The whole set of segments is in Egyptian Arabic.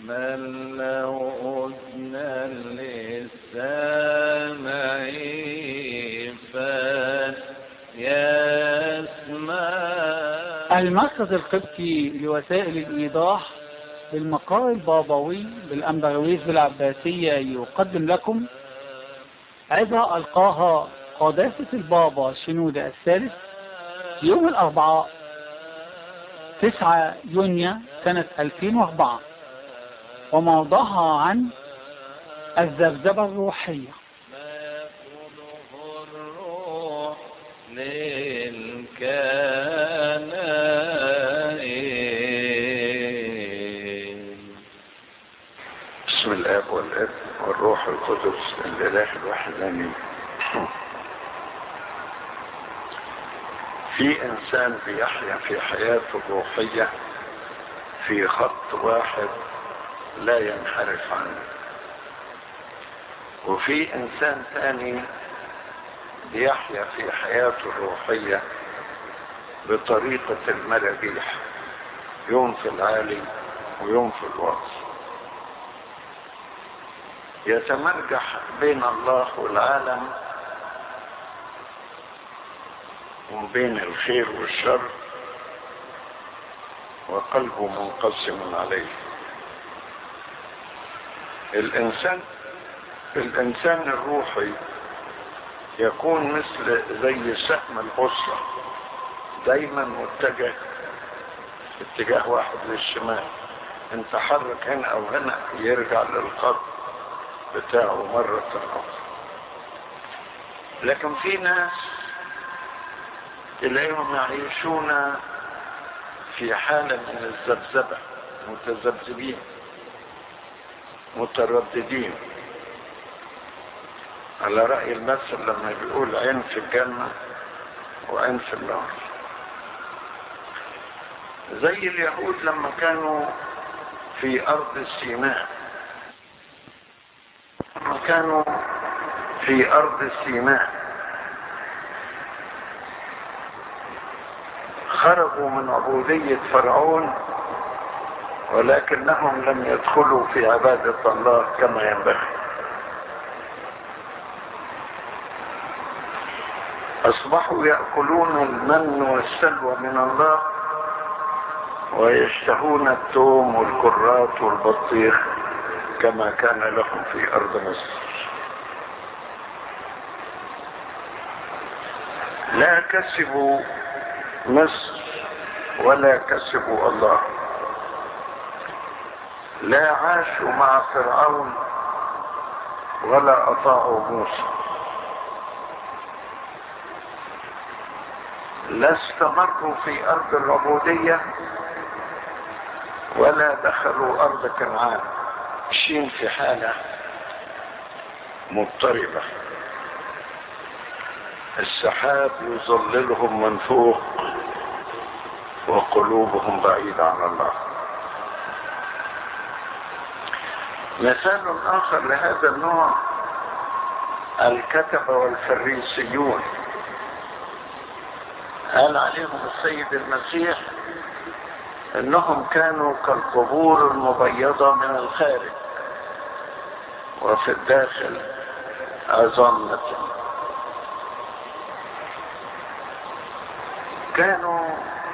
من له أذنا للسامع فليسمع المركز القبطي لوسائل الإيضاح بالمقال البابوي بالأنبرويز بالعباسية يقدم لكم عظة ألقاها قداسة البابا شنودة الثالث يوم الأربعاء 9 يونيو سنة 2004 وموضوعها عن الذبذبة الروحية يأخذه الروح للكنائن بسم الاب والاب والروح القدس الاله الواحد امين في انسان بيحيا في حياته الروحيه في خط واحد لا ينحرف عنه وفي انسان ثاني بيحيا في حياته الروحيه بطريقه المراجيح يوم في العالي ويوم في الواطي يتمرجح بين الله والعالم وبين الخير والشر وقلبه منقسم عليه الانسان الانسان الروحي يكون مثل زي سهم البصرة دايما متجه اتجاه واحد للشمال انت حرك هنا او هنا يرجع للخط بتاعه مرة أخرى لكن في ناس تلاقيهم يعيشون في حالة من الذبذبة متذبذبين مترددين على رأي المثل لما بيقول عين في الجنة وعين في النار زي اليهود لما كانوا في أرض سيناء لما كانوا في أرض سيناء خرجوا من عبودية فرعون ولكنهم لم يدخلوا في عبادة الله كما ينبغي أصبحوا يأكلون المن والسلوى من الله ويشتهون التوم والكرات والبطيخ كما كان لهم في أرض مصر لا كسبوا مصر ولا كسبوا الله لا عاشوا مع فرعون ولا أطاعوا موسى لا استمروا في أرض العبودية ولا دخلوا أرض كنعان عايشين في حالة مضطربة السحاب يظللهم من فوق وقلوبهم بعيدة عن الله مثال آخر لهذا النوع الكتبة والفريسيون قال عليهم السيد المسيح انهم كانوا كالقبور المبيضة من الخارج وفي الداخل أظنة كانوا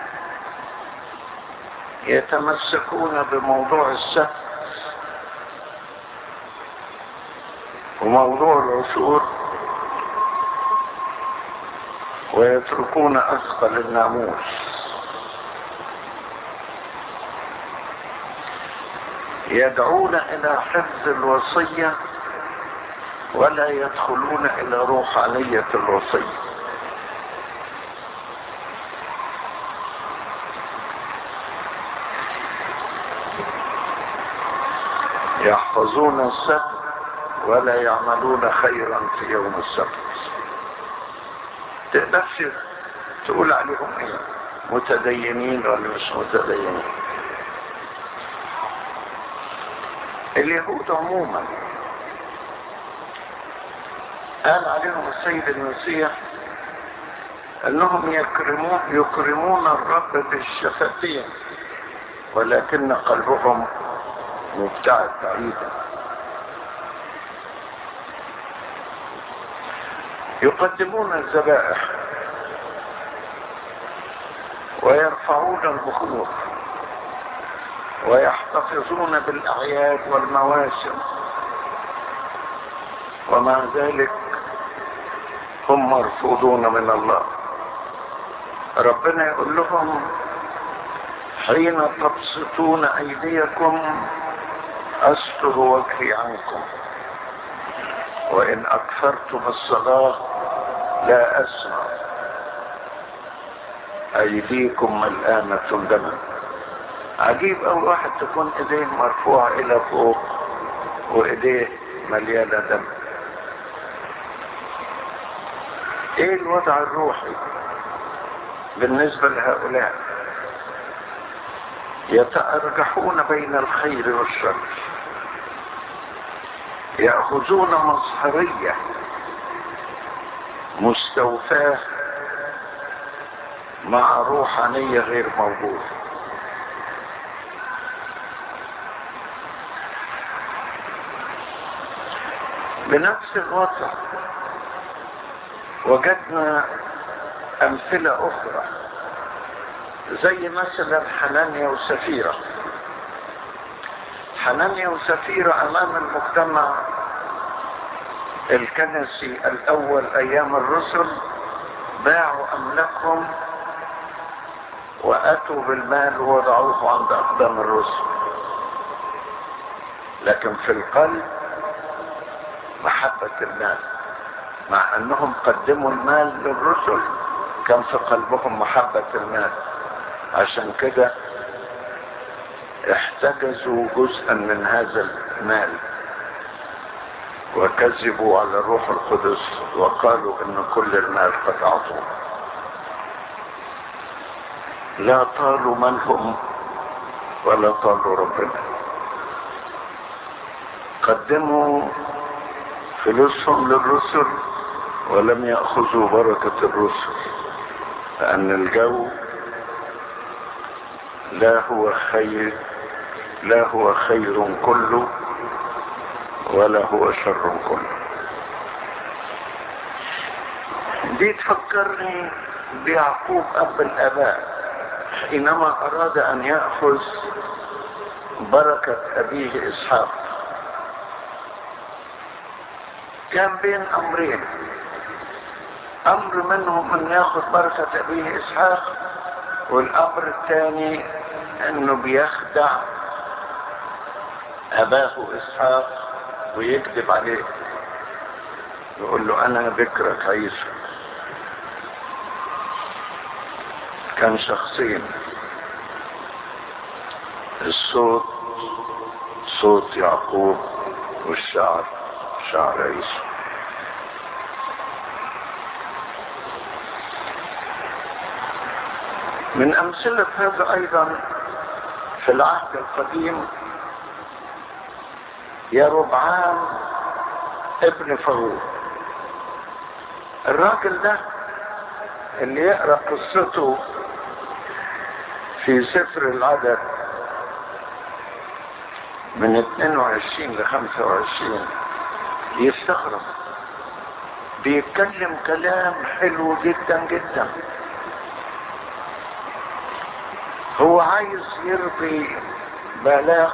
يتمسكون بموضوع السبت وموضوع العشور ويتركون أثقل الناموس يدعون إلى حفظ الوصية ولا يدخلون إلى روحانية الوصية يحفظون السبت ولا يعملون خيرا في يوم السبت تقدرش تقول عليهم ايه متدينين ولا مش متدينين اليهود عموما قال عليهم السيد المسيح انهم يكرمون يكرمون الرب بالشفتين ولكن قلبهم وابتعد بعيدا يقدمون الذبائح ويرفعون البخور ويحتفظون بالاعياد والمواسم ومع ذلك هم مرفوضون من الله ربنا يقول لهم حين تبسطون ايديكم استر وجهي عنكم وان اكثرتم الصلاه لا اسمع ايديكم ملآنة دما عجيب أول واحد تكون ايديه مرفوعة الى فوق وايديه مليانة دم ايه الوضع الروحي بالنسبة لهؤلاء يتأرجحون بين الخير والشر يأخذون مظهرية مستوفاه مع روحانية غير موجودة بنفس الوضع وجدنا أمثلة أخرى زي مثلا حنانيا وسفيرة حنانيا وسفيرة أمام المجتمع الكنسي الأول أيام الرسل باعوا أملاكهم وأتوا بالمال ووضعوه عند أقدام الرسل لكن في القلب محبة المال مع أنهم قدموا المال للرسل كان في قلبهم محبة المال عشان كده احتجزوا جزءا من هذا المال وكذبوا على الروح القدس وقالوا ان كل المال قد اعطوه لا طالوا منهم ولا طالوا ربنا قدموا فلوسهم للرسل ولم يأخذوا بركة الرسل لأن الجو لا هو خير لا هو خير كله ولا هو شر كله دي تفكرني بيعقوب أب الآباء حينما أراد أن يأخذ بركة أبيه إسحاق كان بين أمرين أمر منهم أن يأخذ بركة أبيه إسحاق والأمر الثاني أنه بيخدع أباه إسحاق ويكذب عليه يقول له أنا ذكرك عيسى كان شخصين الصوت صوت يعقوب والشعر شعر عيسى من أمثلة هذا أيضا في العهد القديم يا ربعان ابن فاروق الراجل ده اللي يقرأ قصته في سفر العدد من 22 ل 25 يستغرب بيتكلم كلام حلو جدا جدا هو عايز يرضي بلاغ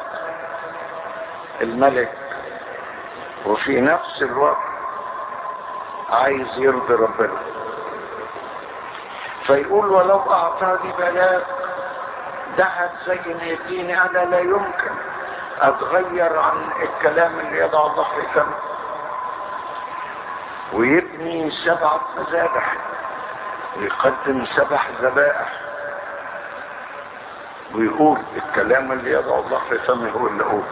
الملك وفي نفس الوقت عايز يرضي ربنا فيقول ولو اعطاني بلاغ دعت زي ما يديني انا لا يمكن اتغير عن الكلام اللي يضع الله في فمه ويبني سبعة مذابح ويقدم سبع ذبائح ويقول الكلام اللي يضع الله في فمه هو اللي اقوله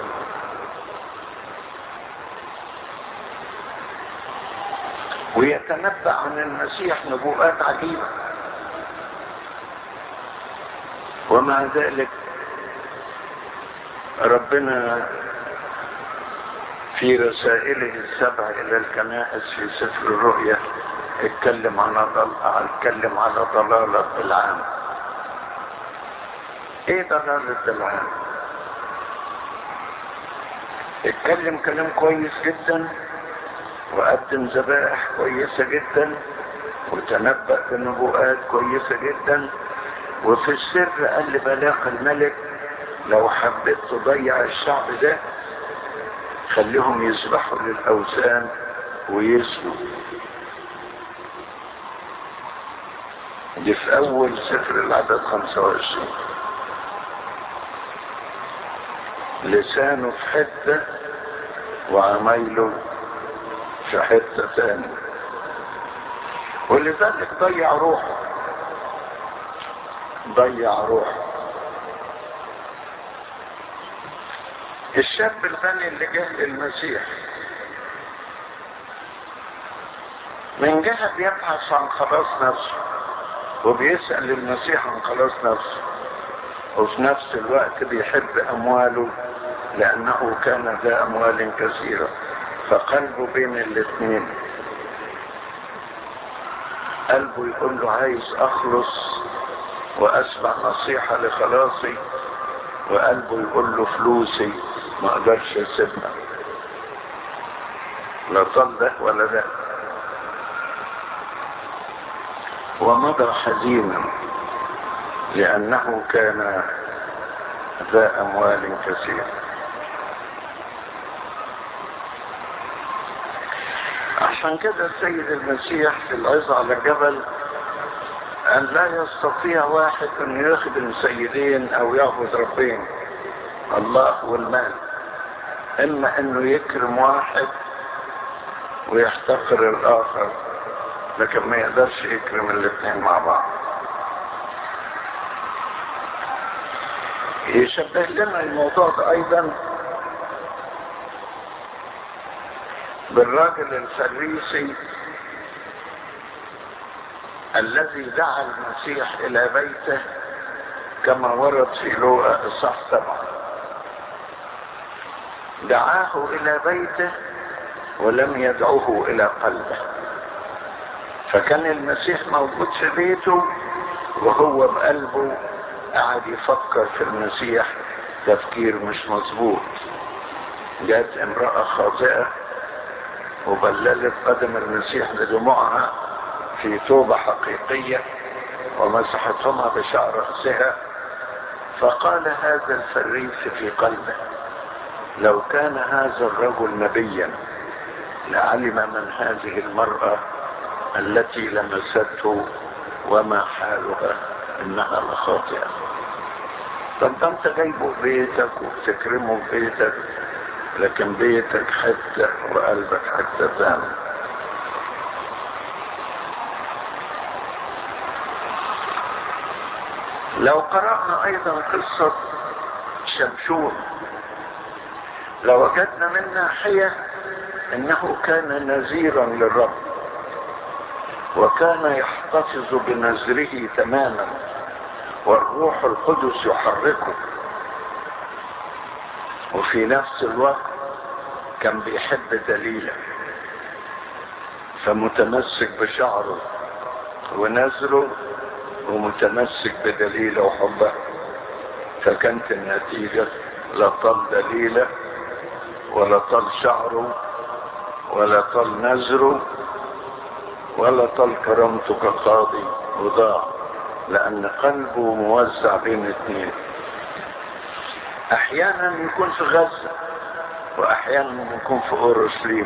ويتنبأ عن المسيح نبوءات عجيبة ومع ذلك ربنا في رسائله السبع الى الكنائس في سفر الرؤيا اتكلم عن اتكلم على ضلالة العام ايه ضلالة العام اتكلم كلام كويس جدا وقدم ذبائح كويسة جدا وتنبأ بنبوءات كويسة جدا وفي السر قال لبلاق الملك لو حبيت تضيع الشعب ده خليهم يسبحوا للأوثان ويسلوا دي في أول سفر العدد 25 لسانه في حتة وعمايله في حتة تانية ولذلك ضيع روحه ضيع روحه الشاب الغني اللي جه للمسيح من جهة بيبحث عن خلاص نفسه وبيسأل المسيح عن خلاص نفسه وفي نفس الوقت بيحب أمواله لأنه كان ذا أموال كثيرة فقلبه بين الاثنين قلبه يقول له عايز أخلص وأسمع نصيحة لخلاصي وقلبه يقول له فلوسي ما أقدرش أسيبها لا طل ده ولا ده ومضى حزينا لأنه كان ذا أموال كثيرة عشان كده السيد المسيح في العظة على الجبل أن لا يستطيع واحد أن يخدم سيدين أو يعبد ربين الله والمال إما أنه يكرم واحد ويحتقر الآخر لكن ما يقدرش يكرم الاثنين مع بعض يشبه لنا الموضوع ده ايضا بالراجل الفريسي الذي دعا المسيح الى بيته كما ورد في لوقا اصح سبعه دعاه الى بيته ولم يدعوه الى قلبه فكان المسيح موجود في بيته وهو بقلبه قعد يفكر في المسيح تفكير مش مظبوط جات امرأة خاطئة وبللت قدم المسيح بدموعها في توبة حقيقية ومسحتهما بشعر رأسها فقال هذا الفريس في قلبه لو كان هذا الرجل نبيا لعلم من هذه المرأة التي لمسته وما حالها انها لخاطئة طب ده انت جايبه في بيتك وبتكرمه في بيتك لكن بيتك حتة وقلبك حتة ثانية لو قرأنا ايضا قصة شمشون لوجدنا من ناحية انه كان نذيرا للرب وكان يحتفظ بنذره تماما والروح القدس يحركه وفي نفس الوقت كان بيحب دليله فمتمسك بشعره ونذره ومتمسك بدليله وحبه فكانت النتيجة لا طال دليله ولا طال شعره ولا طال نذره ولا طال كرامته كقاضي وضاع لأن قلبه موزع بين اثنين أحيانا يكون في غزة وأحيانا يكون في أورشليم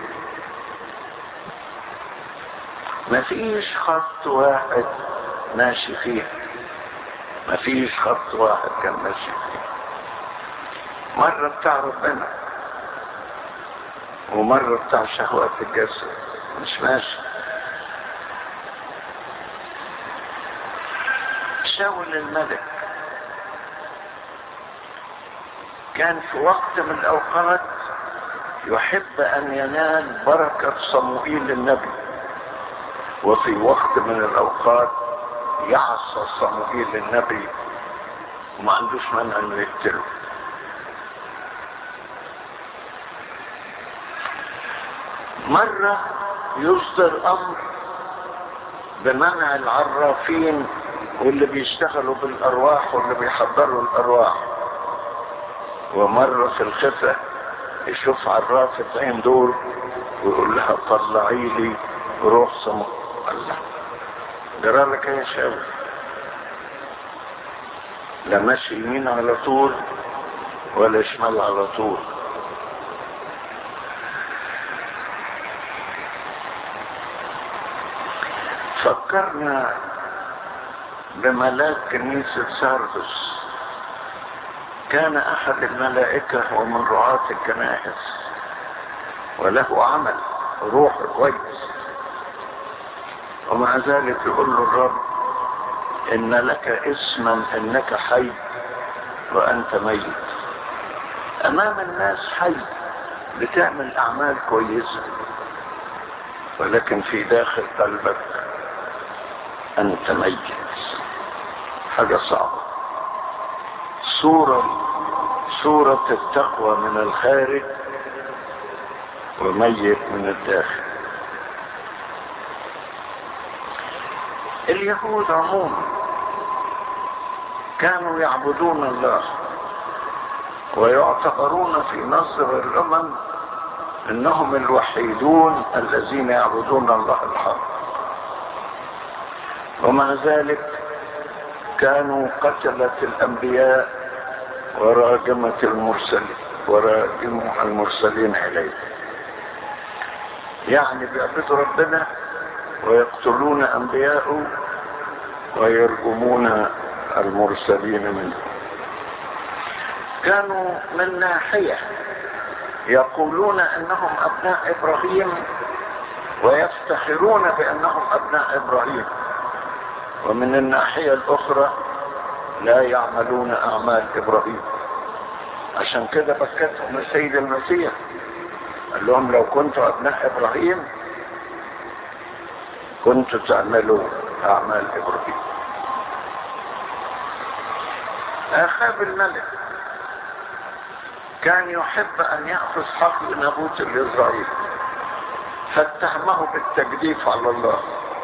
مفيش خط واحد ماشي فيه مفيش خط واحد كان ماشي فيه مرة بتاع ربنا ومرة بتاع شهوات الجسد مش ماشي شاول الملك كان في وقت من الأوقات يحب أن ينال بركة صموئيل النبي وفي وقت من الأوقات يعصى صموئيل النبي وما عندوش مانع انه يقتله مرة يصدر أمر بمنع العرافين واللي بيشتغلوا بالأرواح واللي بيحضروا الأرواح ومرة في الخفة يشوف عرافة دول ويقول لها طلعي لي روح سما الله جرى لك يا شاوي لا ماشي يمين على طول ولا شمال على طول فكرنا بملاك كنيسة ساردس كان أحد الملائكة ومن رعاة الكنائس وله عمل روح كويس ومع ذلك يقول له الرب إن لك اسما إنك حي وأنت ميت أمام الناس حي بتعمل أعمال كويسة ولكن في داخل قلبك أنت ميت حاجة صعبة صورة صورة التقوى من الخارج وميت من الداخل اليهود عموما كانوا يعبدون الله ويعتبرون في نظر الامم انهم الوحيدون الذين يعبدون الله الحق ومع ذلك كانوا قتلة الانبياء وراجمة المرسلين وراجموا المرسلين اليه يعني بيعبدوا ربنا ويقتلون انبياءه ويرجمون المرسلين منه كانوا من ناحية يقولون انهم ابناء ابراهيم ويفتخرون بانهم ابناء ابراهيم ومن الناحية الاخرى لا يعملون اعمال ابراهيم عشان كده بكتهم السيد المسيح قال لهم لو كنتوا ابناء ابراهيم كنتوا تعملوا اعمال ابراهيم اخاب الملك كان يحب ان ياخذ حقل نابوت الاسرائيلي فاتهمه بالتجديف على الله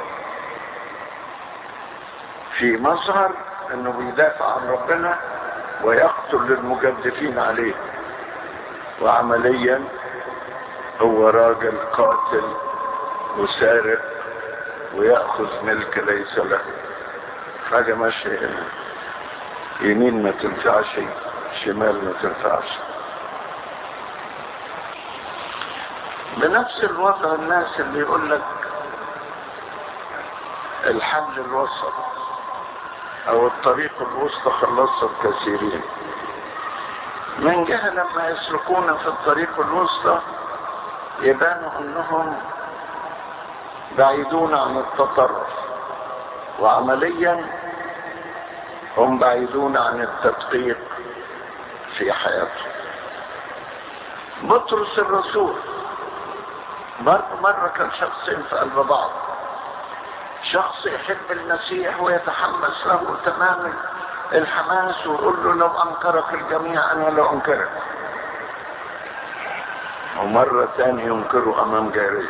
في مظهر انه بيدافع عن ربنا ويقتل المجدفين عليه وعمليا هو راجل قاتل وسارق ويأخذ ملك ليس له حاجة ماشية يمين ما تنفعش شمال ما تنفعش بنفس الوضع الناس اللي يقول لك الحل الوسط او الطريق الوسطى خلصت كثيرين من جهة لما يسلكون في الطريق الوسطى يبانوا انهم بعيدون عن التطرف وعمليا هم بعيدون عن التدقيق في حياتهم بطرس الرسول مرة مرة كان شخصين في قلب بعض شخص يحب المسيح ويتحمس له تمام الحماس ويقول له لو انكرك الجميع انا لو انكرك ومرة ثانية ينكره امام جارية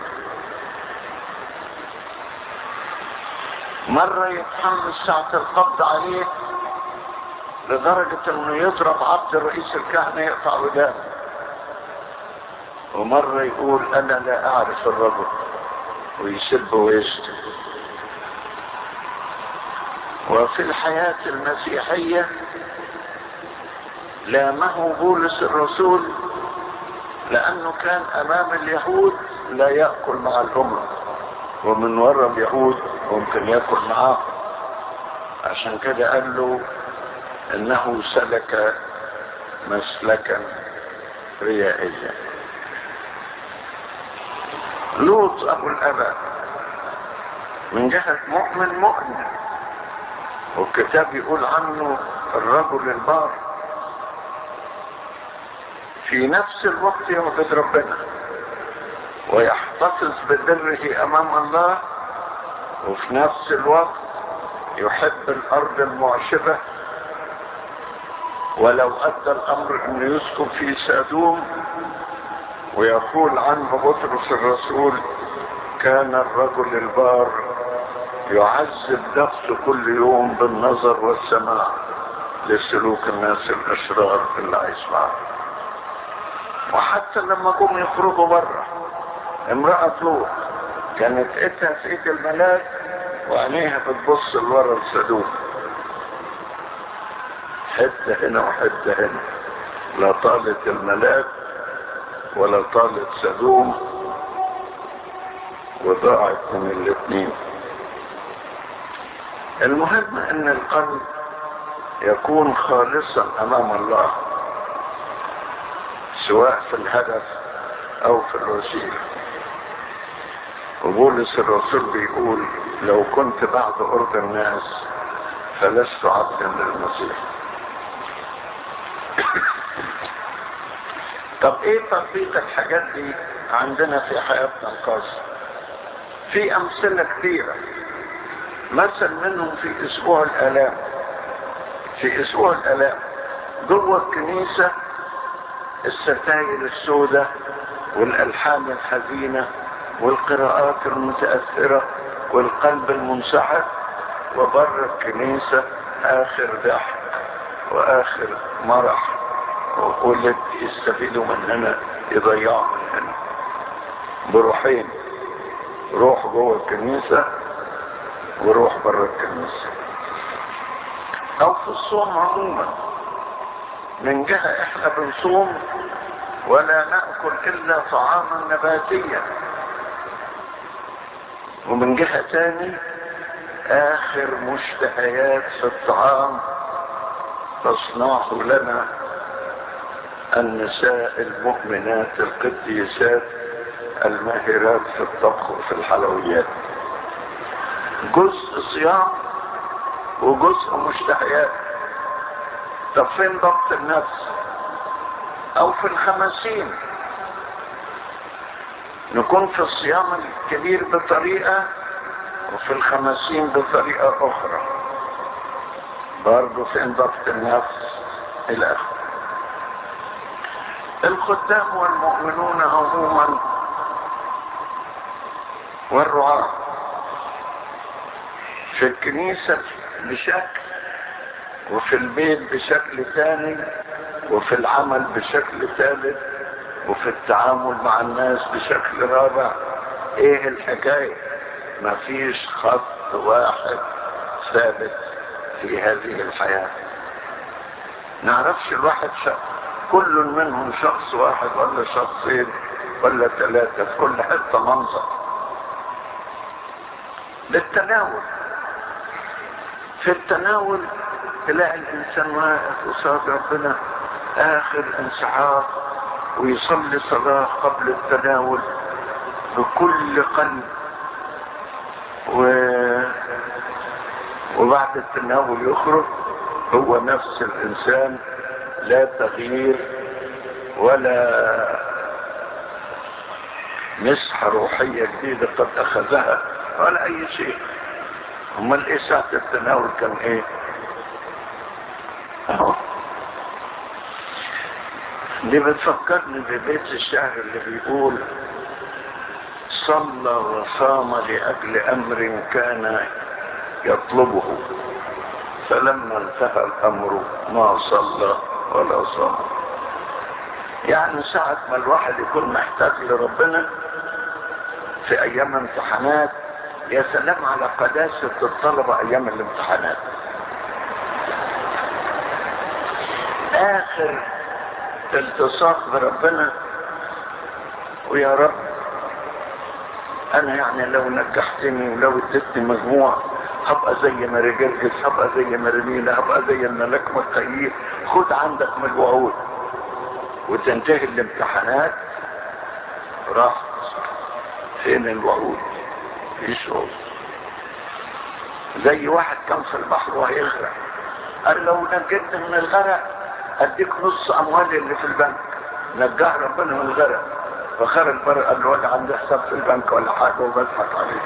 مرة يتحمس ساعة القبض عليه لدرجة انه يضرب عبد رئيس الكهنة يقطع ودانه ومرة يقول انا لا اعرف الرجل ويسب ويشتم وفي الحياة المسيحية لامه بولس الرسول لانه كان امام اليهود لا يأكل مع الامم ومن وراء اليهود ممكن يأكل معاهم عشان كده قال له انه سلك مسلكا ريائيا لوط ابو الاباء من جهة مؤمن مؤمن والكتاب يقول عنه الرجل البار في نفس الوقت يعبد ربنا ويحتفظ ببره امام الله وفي نفس الوقت يحب الارض المعشبة ولو ادى الامر انه يسكن في سادوم ويقول عنه بطرس الرسول كان الرجل البار يعذب نفسه كل يوم بالنظر والسماع لسلوك الناس الاشرار اللي عايش معاه وحتى لما جم يخرجوا بره امرأة لوط كانت ايدها في ايد الملاك وعينيها بتبص لورا الصدوق حتة هنا وحتة هنا لا طالت الملاك ولا طالت سدوم وضاعت من الاثنين المهم ان القلب يكون خالصا امام الله سواء في الهدف او في الوسيله وبولس الرسول بيقول لو كنت بعد ارض الناس فلست عبدا للمسيح طب ايه تطبيق الحاجات دي عندنا في حياتنا الخاصه في امثله كثيره مثل منهم في اسبوع الالام في اسبوع الالام جوه الكنيسه الستاير السوداء والالحان الحزينه والقراءات المتاثره والقلب المنسحب وبره الكنيسه اخر ضحك واخر مرح واللي يستفيدوا من هنا يضيعوا من هنا بروحين روح جوه الكنيسه وروح بره الكنيسه او في الصوم عموما من جهه احنا بنصوم ولا ناكل الا طعاما نباتيا ومن جهه تاني اخر مشتهيات في الطعام تصنعه لنا النساء المؤمنات القديسات الماهرات في الطبخ وفي الحلويات جزء صيام وجزء مشتهيات طب فين ضبط النفس او في الخمسين نكون في الصيام الكبير بطريقة وفي الخمسين بطريقة اخرى برضه فين ضبط النفس الى اخره الخدام والمؤمنون عموما والرعاة في الكنيسة بشكل وفي البيت بشكل ثاني وفي العمل بشكل ثالث وفي التعامل مع الناس بشكل رابع ايه الحكاية مفيش خط واحد ثابت في هذه الحياة نعرفش الواحد شخص كل منهم شخص واحد ولا شخصين ولا ثلاثة في كل حتة منظر للتناول في التناول تلاقي الانسان واقف قصاد ربنا اخر انسحاب ويصلي صلاة قبل التناول بكل قلب و... وبعد التناول يخرج هو نفس الانسان لا تغيير ولا مسحة روحية جديدة قد اخذها ولا اي شيء امال ايه ساعة التناول كان ايه اهو دي بتفكرني ببيت الشعر اللي بيقول صلى وصام لأجل أمر كان يطلبه فلما انتهى الأمر ما صلى ولا صام يعني ساعة ما الواحد يكون محتاج لربنا في أيام امتحانات يا سلام على قداسة الطلبة أيام الامتحانات آخر التصاق بربنا ويا رب انا يعني لو نجحتني ولو اديتني مجموع هبقى زي ما رجرجس هبقى زي ما رميلة هبقى زي الملاك مكيف خد عندك من الوعود وتنتهي الامتحانات راح فين الوعود مفيش وعود زي واحد كان في البحر وهيغرق قال لو نجيتني من الغرق اديك نص اموالي اللي في البنك نجاه ربنا من الغرق فخرج بره قال له ولا عندي حساب في البنك ولا حاجه وبضحك عليه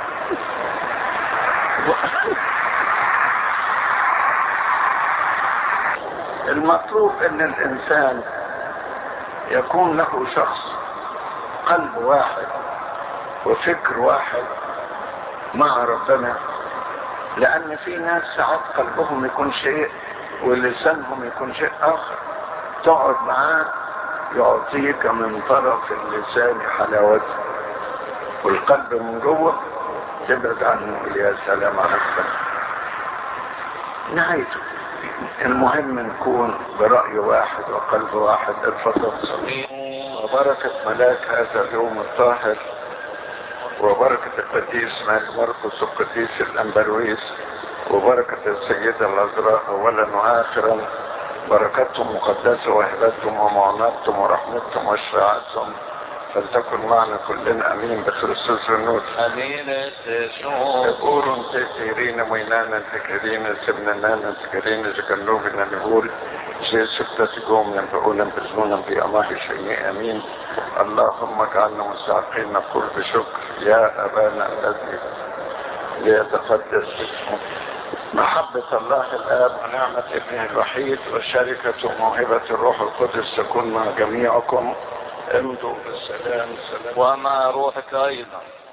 المطلوب ان الانسان يكون له شخص قلب واحد وفكر واحد مع ربنا لان في ناس ساعات قلبهم يكون شيء ولسانهم يكون شيء اخر تقعد معاه يعطيك من طرف اللسان حلاوته والقلب من جوه تبعد عنه يا سلام على السلام نهايته المهم نكون برأي واحد وقلب واحد اتفضل وبركة ملاك هذا اليوم الطاهر وبركة القديس مالك مرقس القديس الأنبرويس وبركة السيدة العذراء أولا وآخرا بركتهم مقدسة وهبتهم ومعوناتهم ورحمتهم وشفاعتهم فلتكن معنا كلنا امين بخريستوس النور أمين تشوف تقولوا تسيرين وينانا تكرين سبنانا تكرين زكنوبنا نقول زي سبتة قوم ينبعونا بزنونا بأماه شيء أمين اللهم اجعلنا مستحقين نقول بشكر يا أبانا الذي ليتقدس اسمك محبة الله الآب ونعمة ابنه الوحيد وشركة وموهبة الروح القدس تكون مع جميعكم امضوا بالسلام سلام ومع روحك أيضا